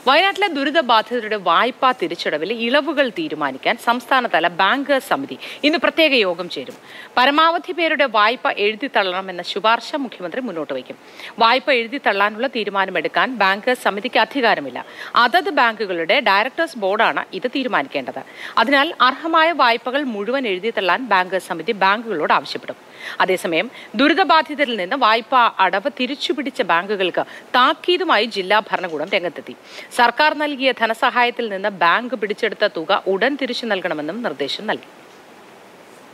വയനാട്ടിലെ ദുരിതബാധിതരുടെ വായ്പാ തിരിച്ചടവിൽ ഇളവുകൾ തീരുമാനിക്കാൻ സംസ്ഥാനതല ബാങ്കേഴ്സ് സമിതി ഇന്ന് പ്രത്യേക യോഗം ചേരും പരമാവധി പേരുടെ വായ്പ എഴുതി തള്ളണമെന്ന ശുപാർശ മുഖ്യമന്ത്രി മുന്നോട്ട് വയ്ക്കും വായ്പ എഴുതി തള്ളാനുള്ള തീരുമാനമെടുക്കാൻ ബാങ്കേഴ്സ് സമിതിക്ക് അധികാരമില്ല അതത് ബാങ്കുകളുടെ ഡയറക്ടേഴ്സ് ബോർഡാണ് ഇത് തീരുമാനിക്കേണ്ടത് അതിനാൽ അർഹമായ വായ്പകൾ മുഴുവൻ എഴുതി തള്ളാൻ ബാങ്കേഴ്സ് സമിതി ബാങ്കുകളോട് ആവശ്യപ്പെടും അതേസമയം ദുരിതബാധിതരിൽ നിന്ന് വായ്പാ അടവ് തിരിച്ചുപിടിച്ച ബാങ്കുകൾക്ക് താക്കീതുമായി ജില്ലാ ഭരണകൂടം രംഗത്തെത്തി സർക്കാർ നൽകിയ ധനസഹായത്തിൽ നിന്ന് ബാങ്ക് പിടിച്ചെടുത്ത തുക ഉടൻ തിരിച്ചു നൽകണമെന്നും നിർദ്ദേശം നൽകി